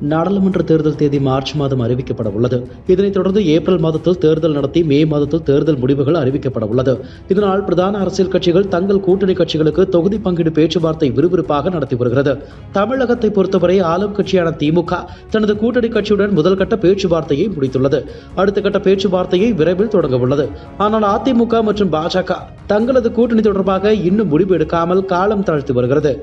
நாடாளுமன்ற தேர்தல் தேதி மார்ச் மாதம் அறிவிக்கப்பட உள்ளது இதனைத் தொடர்ந்து ஏப்ரல் மாதத்தில் தேர்தல் நடத்தி மே மாதத்தில் தேர்தல் முடிவுகள் அறிவிக்கப்பட உள்ளது இதனால் பிரதான அரசியல் கட்சிகள் தங்கள் கூட்டணி கட்சிகளுக்கு தொகுதி பங்கீடு பேச்சுவார்த்தை விறுவிறுப்பாக நடத்தி வருகிறது தமிழகத்தை பொறுத்தவரை ஆளும் கட்சியான திமுக தனது கூட்டணி கட்சியுடன் முதல் கட்ட பேச்சுவார்த்தையை முடித்துள்ளது அடுத்த கட்ட பேச்சுவார்த்தையை விரைவில் தொடங்க உள்ளது ஆனால் அதிமுக மற்றும் பாஜக தங்களது கூட்டணி தொடர்பாக இன்னும் முடிவு எடுக்காமல் காலம் தாழ்த்தி வருகிறது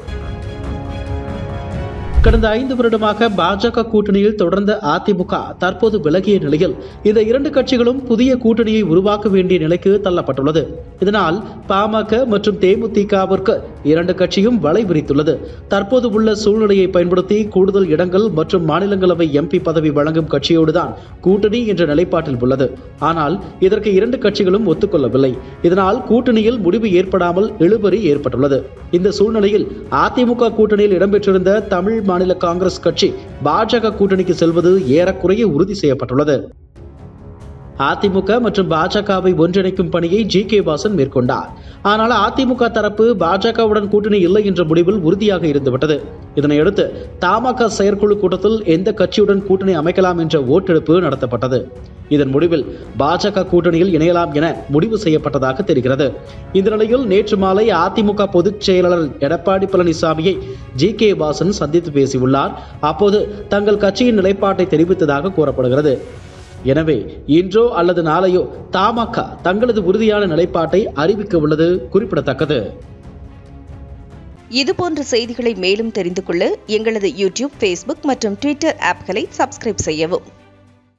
கடந்த ஐந்து வருடமாக பாஜக கூட்டணியில் தொடர்ந்த அதிமுக தற்போது விலகிய நிலையில் இந்த இரண்டு கட்சிகளும் புதிய கூட்டணியை உருவாக்க வேண்டிய நிலைக்கு தள்ளப்பட்டுள்ளது இதனால் பாமக மற்றும் தேமுதிகவிற்கு இரண்டு கட்சியும் வலை விரித்துள்ளது தற்போது உள்ள சூழ்நிலையை பயன்படுத்தி கூடுதல் இடங்கள் மற்றும் மாநிலங்களவை எம்பி பதவி வழங்கும் கட்சியோடுதான் கூட்டணி என்ற நிலைப்பாட்டில் உள்ளது ஆனால் இதற்கு இரண்டு கட்சிகளும் ஒத்துக்கொள்ளவில்லை இதனால் கூட்டணியில் முடிவு ஏற்படாமல் இழுபறி ஏற்பட்டுள்ளது இந்த சூழ்நிலையில் அதிமுக கூட்டணியில் இடம்பெற்றிருந்த தமிழ் மாநில காங்கிரஸ் கட்சி பாஜக கூட்டணிக்கு செல்வது ஏறக்குறைய உறுதி செய்யப்பட்டுள்ளது அதிமுக மற்றும் பாஜகவை ஒன்றிணைக்கும் பணியை ஜி கே வாசன் மேற்கொண்டார் ஆனால் அதிமுக தரப்பு பாஜகவுடன் கூட்டணி இல்லை என்ற முடிவில் உறுதியாக இருந்துவிட்டது இதனையடுத்து தமாக செயற்குழு கூட்டத்தில் எந்த கட்சியுடன் கூட்டணி அமைக்கலாம் என்ற ஓட்டெடுப்பு நடத்தப்பட்டது இதன் முடிவில் பாஜக கூட்டணியில் இணையலாம் என முடிவு செய்யப்பட்டதாக தெரிகிறது இந்த நிலையில் நேற்று மாலை அதிமுக பொதுச் செயலாளர் எடப்பாடி பழனிசாமியை ஜி கே வாசன் சந்தித்து பேசியுள்ளார் அப்போது தங்கள் கட்சியின் நிலைப்பாட்டை தெரிவித்ததாக கூறப்படுகிறது எனவே இன்றோ அல்லது நாளையோ தமாக தங்களது உறுதியான நிலைப்பாட்டை அறிவிக்க உள்ளது குறிப்பிடத்தக்கது இதுபோன்ற செய்திகளை மேலும் தெரிந்து கொள்ள எங்களது யூடியூப் ஃபேஸ்புக் மற்றும் ட்விட்டர் ஆப்களை சப்ஸ்கிரைப் செய்யவும்